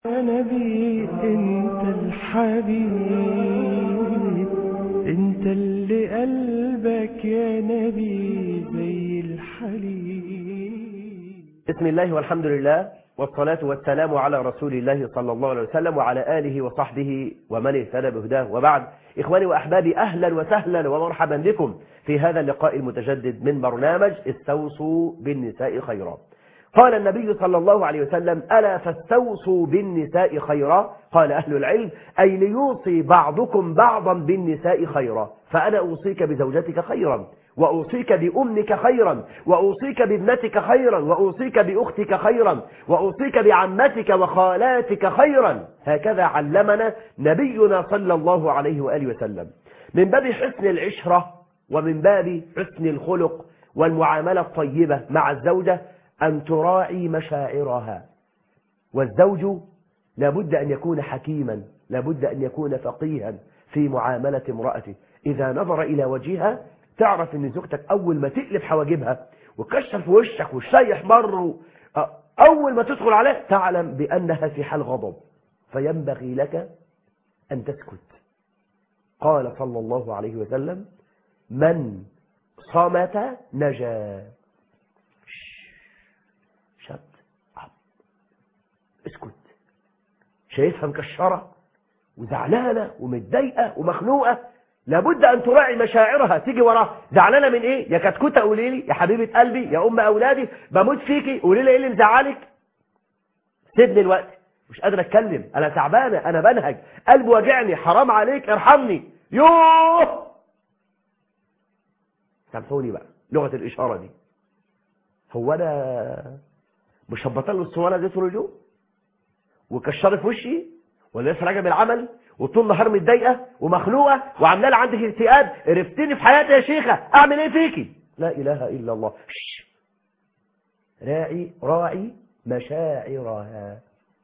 يا نبي انت الحبيب انت اللي قلبك يا نبي زي الحليب بسم الله والحمد لله والصلاة والسلام على رسول الله صلى الله عليه وسلم وعلى آله وصحبه ومن اهتدى بهداه وبعد إخواني وأحبابي أهلا وسهلا ومرحبا بكم في هذا اللقاء المتجدد من برنامج استوصوا بالنساء خيرا قال النبي صلى الله عليه وسلم ألا فاستوصوا بالنساء خيرا قال أهل العلم أي ليوصي بعضكم بعضا بالنساء خيرا فأنا أوصيك بزوجتك خيرا وأوصيك بأمك خيرا وأوصيك بابنتك خيرا وأوصيك بأختك خيرا وأوصيك بعمتك وخالاتك خيرا هكذا علمنا نبينا صلى الله عليه وآله وسلم من باب حسن العشرة ومن باب حسن الخلق والمعاملة الطيبة مع الزوجة أن تراعي مشاعرها والزوج لابد أن يكون حكيما لابد أن يكون فقيها في معاملة امرأته إذا نظر إلى وجهها تعرف أن زوجتك أول ما تقلب حواجبها وكشف في وشك والشاي يحمر أول ما تدخل عليه تعلم بأنها في حال غضب فينبغي لك أن تسكت قال صلى الله عليه وسلم من صمت نجا شد اسكت شايفها مكشرة وزعلانة ومتضايقة ومخنوقة لابد أن تراعي مشاعرها تيجي وراها زعلانة من إيه يا كتكوتة قولي لي يا حبيبة قلبي يا أم أولادي بموت فيكي قولي لي إيه اللي مزعلك سيبني الوقت مش قادر أتكلم أنا تعبانة أنا بنهج قلبي واجعني حرام عليك ارحمني يوه سامحوني بقى لغة الإشارة دي هو أنا مش هبطل له الصوانة دي طول اليوم وكشرت في وشي ولا لسه راجع من العمل وطول النهار متضايقه ومخنوقه وعامله عندك اكتئاب قرفتني في حياتي يا شيخه اعمل ايه فيكي لا اله الا الله شش. راعي راعي مشاعرها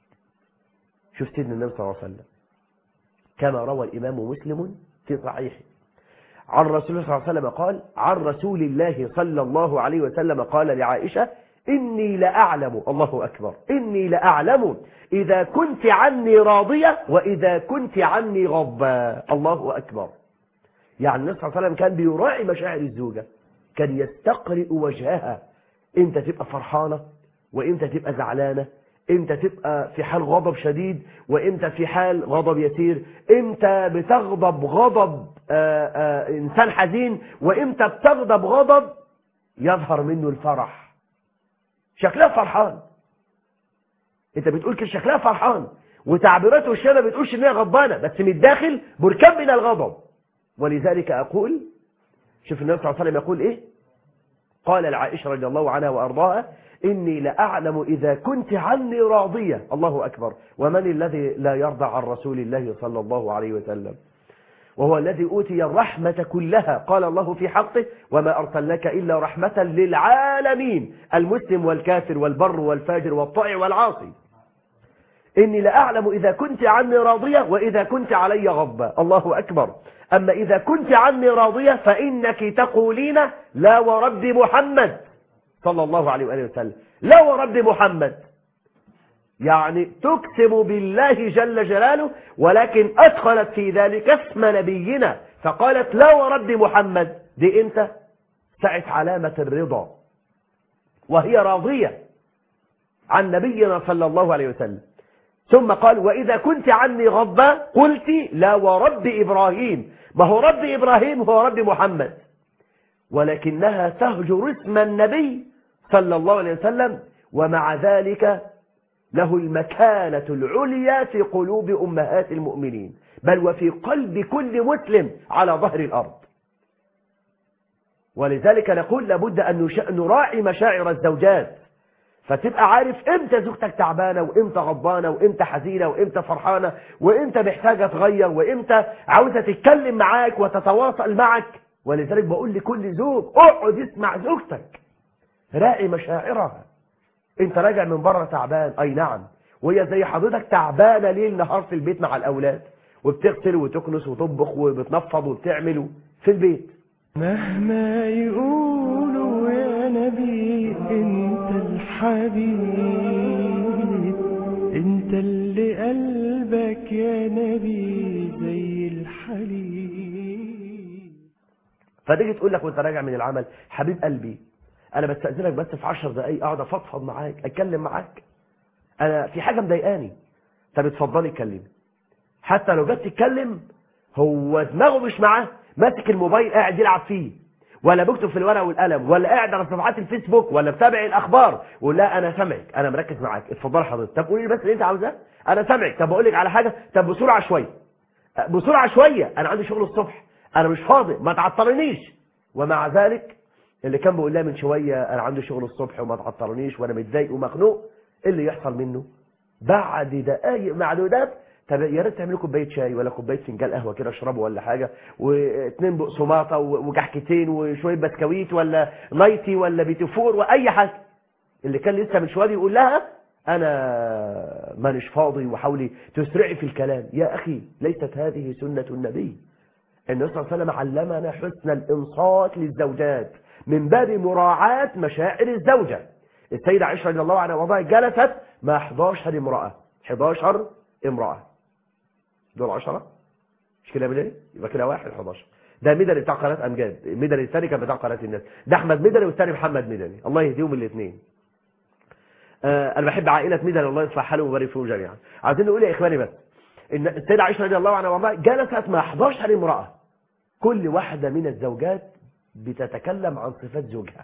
شوف سيدنا النبي صلى الله عليه وسلم كما روى الامام مسلم في صحيحه عن رسول الله صلى الله عليه وسلم قال عن رسول الله صلى الله عليه وسلم قال لعائشه إني لأعلم الله أكبر إني لأعلم إذا كنت عني راضية وإذا كنت عني غضبا الله أكبر يعني النبي صلى الله عليه وسلم كان بيراعي مشاعر الزوجة كان يستقرئ وجهها انت تبقى فرحانة وانت تبقى زعلانة انت تبقى في حال غضب شديد وانت في حال غضب يسير انت بتغضب غضب آآ آآ انسان حزين وانت بتغضب غضب يظهر منه الفرح شكلها فرحان انت بتقول كده شكلها فرحان وتعبيرات وشها ما بتقولش ان هي غضبانه بس من الداخل بركان من الغضب ولذلك اقول شوف النبي صلى الله عليه وسلم يقول ايه قال العائشه رضي الله عنها وارضاها اني لاعلم اذا كنت عني راضيه الله اكبر ومن الذي لا يرضى عن رسول الله صلى الله عليه وسلم وهو الذي أوتي الرحمة كلها قال الله في حقه وما أرسلناك إلا رحمة للعالمين المسلم والكافر والبر والفاجر والطائع والعاصي إني لأعلم إذا كنت عني راضية وإذا كنت علي غضبة الله أكبر أما إذا كنت عني راضية فإنك تقولين لا ورب محمد صلى الله عليه وآله وسلم لا ورب محمد يعني تقسم بالله جل جلاله ولكن أدخلت في ذلك اسم نبينا فقالت لا ورب محمد دي انت سعت علامة الرضا وهي راضية عن نبينا صلى الله عليه وسلم ثم قال وإذا كنت عني غضبا قلت لا ورب إبراهيم ما هو رب إبراهيم هو رب محمد ولكنها تهجر اسم النبي صلى الله عليه وسلم ومع ذلك له المكانة العليا في قلوب أمهات المؤمنين بل وفي قلب كل مسلم على ظهر الأرض ولذلك نقول لابد أن نراعي مشاعر الزوجات فتبقى عارف امتى زوجتك تعبانة وامتى غضبانة وامتى حزينة وامتى فرحانة وامتى محتاجة تغير وامتى عاوزة تتكلم معاك وتتواصل معك ولذلك بقول لكل زوج اقعد اسمع زوجتك راعي مشاعرها انت راجع من بره تعبان اي نعم وهي زي حضرتك تعبانه ليل نهار في البيت مع الاولاد وبتغسل وتكنس وتطبخ وبتنفض وبتعمل في البيت مهما يقولوا يا نبي انت الحبيب انت اللي قلبك يا نبي زي الحليب فتيجي تقول لك وانت راجع من العمل حبيب قلبي انا بستاذنك بس في 10 دقايق اقعد افضفض معاك اتكلم معاك انا في حاجه مضايقاني طب اتفضلي اتكلمي حتى لو جت تتكلم هو دماغه مش معاه ماسك الموبايل قاعد يلعب فيه ولا بيكتب في الورقه والقلم ولا قاعد على صفحات الفيسبوك ولا بتابع الاخبار ولا لا انا سامعك انا مركز معاك اتفضل حضرتك طب قولي لي بس اللي انت عاوزاه انا سامعك طب اقول لك على حاجه طب بسرعه شويه بسرعه شويه انا عندي شغل الصبح انا مش فاضي ما تعطلنيش ومع ذلك اللي كان بيقول لها من شويه انا عندي شغل الصبح وما تعطلنيش وانا متضايق ومخنوق ايه اللي يحصل منه بعد دقايق معدودات طب يا ريت تعملوا كوبايه شاي ولا كوبايه فنجان قهوه كده اشربوا ولا حاجه واثنين بقسماطه وكحكتين وشويه بسكويت ولا نايتي ولا بيتفور واي حاجه اللي كان لسه من شويه يقول لها انا مانيش فاضي وحاولي تسرعي في الكلام يا اخي ليست هذه سنه النبي النبي صلى الله عليه وسلم علمنا حسن الانصات للزوجات من باب مراعاه مشاعر الزوجه السيده عائشه رضي الله عنها وضعت جلست مع 11 امراه 11 امراه دول 10 مش كده مدني يبقى كده واحد 11 ده مدني بتاع قناه امجاد مدني الثاني كان بتاع قناه الناس ده احمد مدني والثاني محمد مدني الله يهديهم الاثنين آه انا بحب عائله مدني الله يصلح حالهم ويبارك فيهم جميعا عايزين نقول يا اخواني بس ان السيده عائشه رضي الله عنها وارضاها جلست مع 11 امراه كل واحده من الزوجات بتتكلم عن صفات زوجها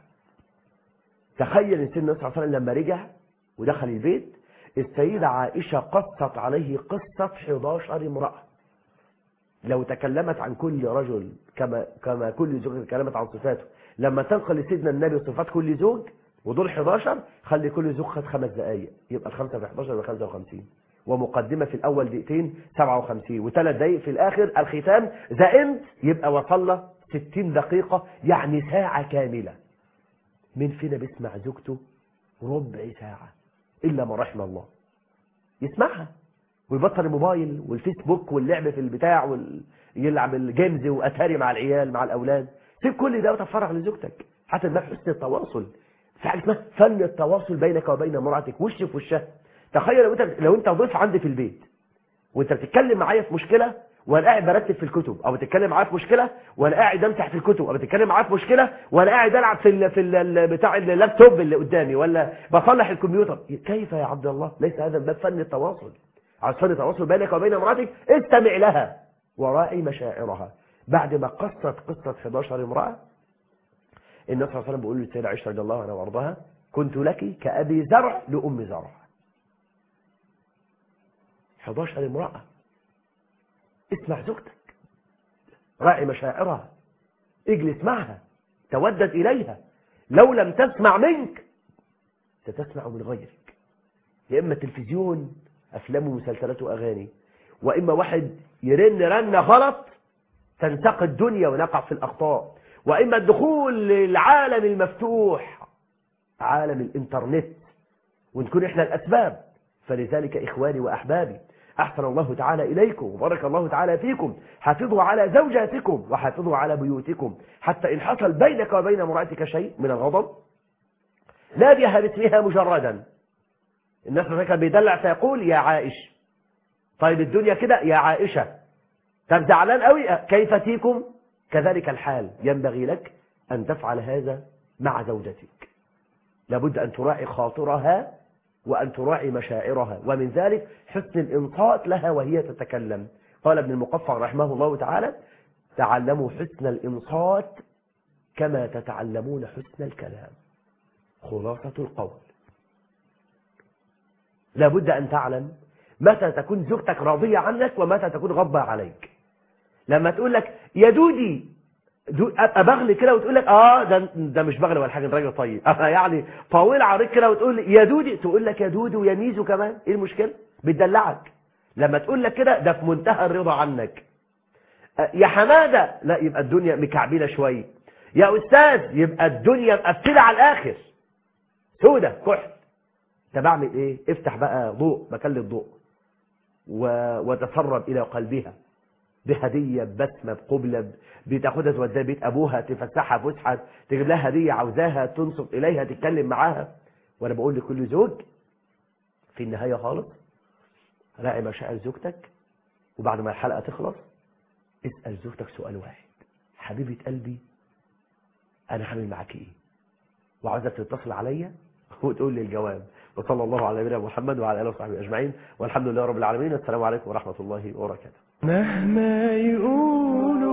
تخيل ان سيدنا صلى الله عليه وسلم لما رجع ودخل البيت السيدة عائشة قصت عليه قصة 11 امرأة لو تكلمت عن كل رجل كما كما كل زوج تكلمت عن صفاته لما تنقل لسيدنا النبي صفات كل زوج ودول 11 خلي كل زوج خد خمس دقائق يبقى الخمسة في 11 يبقى 55 ومقدمة في الأول دقيقتين 57 وثلاث دقائق في الآخر الختام ذا اند يبقى وصل 60 دقيقة يعني ساعة كاملة مين فينا بيسمع زوجته ربع ساعة إلا ما رحم الله يسمعها ويبطل الموبايل والفيسبوك واللعب في البتاع ويلعب الجيمز وأتاري مع العيال مع الأولاد سيب كل ده وتفرغ لزوجتك حتى ما حسن التواصل في حاجة اسمها فن التواصل بينك وبين مراتك وش في وشها تخيل لو انت لو انت ضيف عندي في البيت وانت بتتكلم معايا في مشكله وانا قاعد برتب في الكتب او بتتكلم معايا في مشكله وانا قاعد امسح في الكتب او بتتكلم معايا في مشكله وانا قاعد العب في ال في ال بتاع اللابتوب اللي قدامي ولا بصلح الكمبيوتر كيف يا عبد الله ليس هذا باب فن التواصل عايز فن التواصل بينك وبين امراتك استمع لها وراعي مشاعرها بعد ما قصت قصه 11 امراه النبي صلى الله عليه وسلم بيقول للسيده عائشه رضي الله عنها وارضاها كنت لك كابي زرع لام زرع 11 امراه اسمع زوجتك راعي مشاعرها اجلس معها تودد إليها لو لم تسمع منك ستسمع من غيرك يا إما تلفزيون أفلام ومسلسلات وأغاني وإما واحد يرن رنة غلط تنتقي الدنيا ونقع في الأخطاء وإما الدخول للعالم المفتوح عالم الإنترنت ونكون إحنا الأسباب فلذلك إخواني وأحبابي أحسن الله تعالى إليكم وبارك الله تعالى فيكم حافظوا على زوجاتكم وحافظوا على بيوتكم حتى إن حصل بينك وبين مرأتك شيء من الغضب ناديها باسمها مجردا الناس مثلا بيدلع فيقول يا عائش طيب الدنيا كده يا عائشة طب زعلان قوي كيف تيكم كذلك الحال ينبغي لك أن تفعل هذا مع زوجتك لابد أن تراعي خاطرها وأن تراعي مشاعرها ومن ذلك حسن الإنصات لها وهي تتكلم قال ابن المقفع رحمه الله تعالى تعلموا حسن الإنصات كما تتعلمون حسن الكلام خلاصة القول لابد أن تعلم متى تكون زوجتك راضية عنك ومتى تكون غضبة عليك لما تقول لك يا دودي دو ابقى بغلي كده وتقول لك اه ده ده مش بغلي ولا حاجه ده راجل طيب اه يعني طويل عريض كده وتقول يا دودي تقول لك يا دودي ويا ميزو كمان ايه المشكله بتدلعك لما تقول لك كده ده في منتهى الرضا عنك آه يا حماده لا يبقى الدنيا مكعبله شويه يا استاذ يبقى الدنيا مقفله على الاخر سودة كحل طب بعمل ايه افتح بقى ضوء مكان الضوء و... وتسرب الى قلبها بهدية ببسمة بقبلة بتاخدها توديها بيت أبوها تفسحها فسحة تجيب لها هدية عاوزاها تنصب إليها تتكلم معاها وأنا بقول لكل زوج في النهاية خالص راعي مشاعر زوجتك وبعد ما الحلقة تخلص اسأل زوجتك سؤال واحد حبيبة قلبي أنا هعمل معاك إيه وعاوزك تتصل عليا وتقول لي الجواب وصلى الله على نبينا محمد وعلى آله وصحبه أجمعين والحمد لله رب العالمين والسلام عليكم ورحمة الله وبركاته مهما يقولوا